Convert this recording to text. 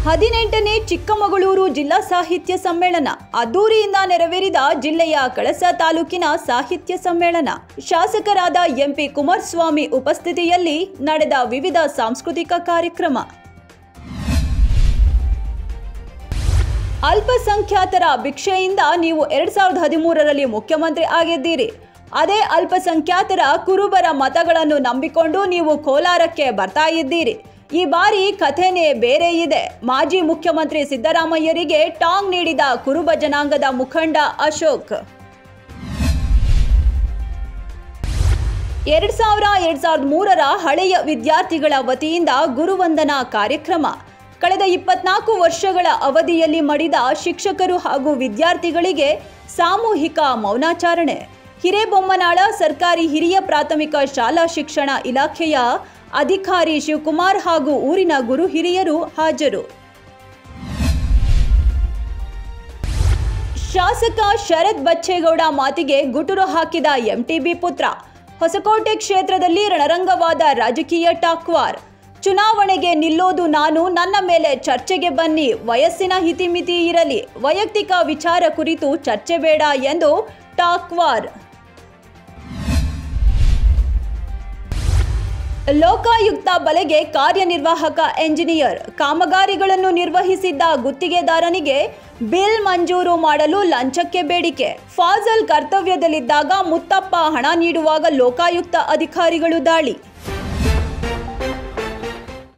ಹದಿನೆಂಟನೇ ಚಿಕ್ಕಮಗಳೂರು ಜಿಲ್ಲಾ ಸಾಹಿತ್ಯ ಸಮ್ಮೇಳನ ಅದ್ದೂರಿಯಿಂದ ನೆರವೇರಿದ ಜಿಲ್ಲೆಯ ಕಳಸ ತಾಲೂಕಿನ ಸಾಹಿತ್ಯ ಸಮ್ಮೇಳನ ಶಾಸಕರಾದ ಎಂಪಿ ಕುಮಾರಸ್ವಾಮಿ ಉಪಸ್ಥಿತಿಯಲ್ಲಿ ನಡೆದ ವಿವಿಧ ಸಾಂಸ್ಕೃತಿಕ ಕಾರ್ಯಕ್ರಮ ಅಲ್ಪಸಂಖ್ಯಾತರ ಭಿಕ್ಷೆಯಿಂದ ನೀವು ಎರಡ್ ಸಾವಿರದ ಹದಿಮೂರರಲ್ಲಿ ಮುಖ್ಯಮಂತ್ರಿ ಆಗಿದ್ದೀರಿ ಅದೇ ಅಲ್ಪಸಂಖ್ಯಾತರ ಕುರುಬರ ಮತಗಳನ್ನು ನಂಬಿಕೊಂಡು ನೀವು ಕೋಲಾರಕ್ಕೆ ಬರ್ತಾ ಇದ್ದೀರಿ ಈ ಬಾರಿ ಕಥೆನೇ ಬೇರೆ ಇದೆ ಮಾಜಿ ಮುಖ್ಯಮಂತ್ರಿ ಸಿದ್ದರಾಮಯ್ಯರಿಗೆ ಟಾಂಗ್ ನೀಡಿದ ಕುರುಬ ಜನಾಂಗದ ಮುಖಂಡ ಅಶೋಕ್ ಎರಡ್ ಸಾವಿರ ಎರಡ್ ಸಾವಿರದ ಮೂರರ ಹಳೆಯ ವಿದ್ಯಾರ್ಥಿಗಳ ವತಿಯಿಂದ ಗುರುವಂದನಾ ಕಾರ್ಯಕ್ರಮ ಕಳೆದ ಇಪ್ಪತ್ನಾಲ್ಕು ವರ್ಷಗಳ ಅವಧಿಯಲ್ಲಿ ಮಡಿದ ಶಿಕ್ಷಕರು ಹಾಗೂ ವಿದ್ಯಾರ್ಥಿಗಳಿಗೆ ಸಾಮೂಹಿಕ ಮೌನಾಚಾರಣೆ ಹಿರೇಬೊಮ್ಮನಾಳ ಸರ್ಕಾರಿ ಹಿರಿಯ ಪ್ರಾಥಮಿಕ ಶಾಲಾ ಶಿಕ್ಷಣ ಇಲಾಖೆಯ ಅಧಿಕಾರಿ ಶಿವಕುಮಾರ್ ಹಾಗೂ ಊರಿನ ಗುರು ಹಿರಿಯರು ಹಾಜರು ಶಾಸಕ ಶರತ್ ಬಚ್ಚೇಗೌಡ ಮಾತಿಗೆ ಗುಟುರು ಹಾಕಿದ ಎಂಟಿಬಿ ಪುತ್ರ ಹೊಸಕೋಟೆ ಕ್ಷೇತ್ರದಲ್ಲಿ ರಣರಂಗವಾದ ರಾಜಕೀಯ ಟಾಕ್ವಾರ್ ಚುನಾವಣೆಗೆ ನಿಲ್ಲೋದು ನಾನು ನನ್ನ ಮೇಲೆ ಚರ್ಚೆಗೆ ಬನ್ನಿ ವಯಸ್ಸಿನ ಹಿತಿಮಿತಿ ಇರಲಿ ವೈಯಕ್ತಿಕ ವಿಚಾರ ಕುರಿತು ಚರ್ಚೆ ಬೇಡ ಎಂದು ಟಾಕ್ವಾರ್ ಲೋಕಾಯುಕ್ತ ಬಲೆಗೆ ಕಾರ್ಯನಿರ್ವಾಹಕ ಎಂಜಿನಿಯರ್ ಕಾಮಗಾರಿಗಳನ್ನು ನಿರ್ವಹಿಸಿದ್ದ ಗುತ್ತಿಗೆದಾರನಿಗೆ ಬಿಲ್ ಮಂಜೂರು ಮಾಡಲು ಲಂಚಕ್ಕೆ ಬೇಡಿಕೆ ಫಾಜಲ್ ಕರ್ತವ್ಯದಲ್ಲಿದ್ದಾಗ ಮುತ್ತಪ್ಪ ಹಣ ನೀಡುವಾಗ ಲೋಕಾಯುಕ್ತ ಅಧಿಕಾರಿಗಳು ದಾಳಿ